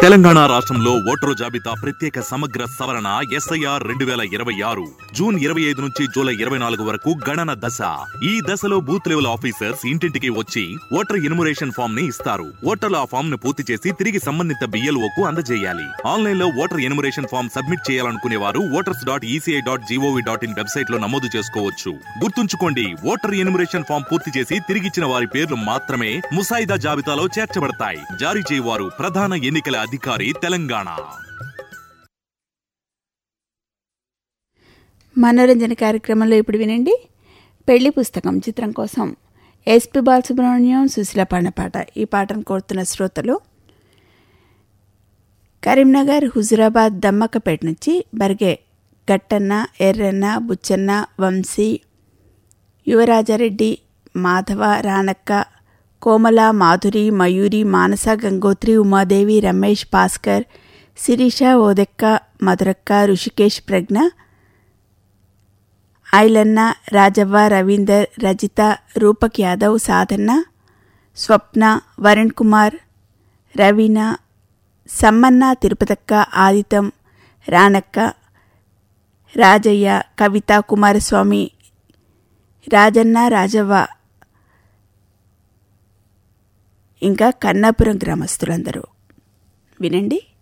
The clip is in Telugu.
తెలంగాణ రాష్ట్రంలో ఓటరు జాబితా ప్రత్యేక సమగ్ర సవరణ ఎస్ఐఆర్ రెండు వేల ఇరవై ఆరు జూన్ ఇరవై ఐదు నుంచి జూలై ఇరవై నాలుగు వరకు గణన దశ ఈ దశలో బూత్ లెవెల్ ఆఫీసర్స్ ఇంటింటికి వచ్చి ఓటర్ ఇన్మురేషన్ ఫామ్ ని ఇస్తారు ఓటర్లు ఆ ఫామ్ ను పూర్తి చేసి తిరిగి సంబంధిత BLO కు అందజేయాలి ఆన్లైన్ లో ఓటర్ ఇన్మురేషన్ ఫామ్ సబ్మిట్ చేయాలనుకునే వారు voters dot ECI dot GOV dot in website లో నమోదు చేసుకోవచ్చు గుర్తుంచుకోండి ఓటర్ ఇన్మురేషన్ ఫామ్ పూర్తి చేసి తిరిగిచ్చిన వారి పేర్లు మాత్రమే ముసాయిదా జాబితాలో చేర్చబడతాయి జారీ చేయవారు ప్రధాన ఎన్నికల అధికారి తెలంగాణ మనోరంజన కార్యక్రమంలో ఇప్పుడు వినండి పెళ్లి పుస్తకం చిత్రం కోసం ఎస్పి బాలసుబ్రహ్మణ్యం సుశీల పాడిన పాట ఈ పాటను కోరుతున్న శ్రోతలు కరీంనగర్ హుజురాబాద్ దమ్మక్కపేట నుంచి బరిగే గట్టన్న ఎర్రన్న బుచ్చన్న వంశీ యువరాజారెడ్డి మాధవ రానక్క కోమల మాధురి మయూరి మానస గంగోత్రి ఉమాదేవి రమేష్ భాస్కర్ శిరీష ఓదెక్క మధురక్క ఋషికేష్ ప్రజ్ఞ ఐలన్న రాజవ్వ రవీందర్ రజిత రూపక్ యాదవ్ సాధన్న స్వప్న వరుణ్ కుమార్ రవీణ సమ్మన్న తిరుపతక్క ఆదితం రానక్క రాజయ్య కవిత కుమారస్వామి రాజన్న రాజవ్వ ఇంకా కన్నాపురం గ్రామస్తులందరూ వినండి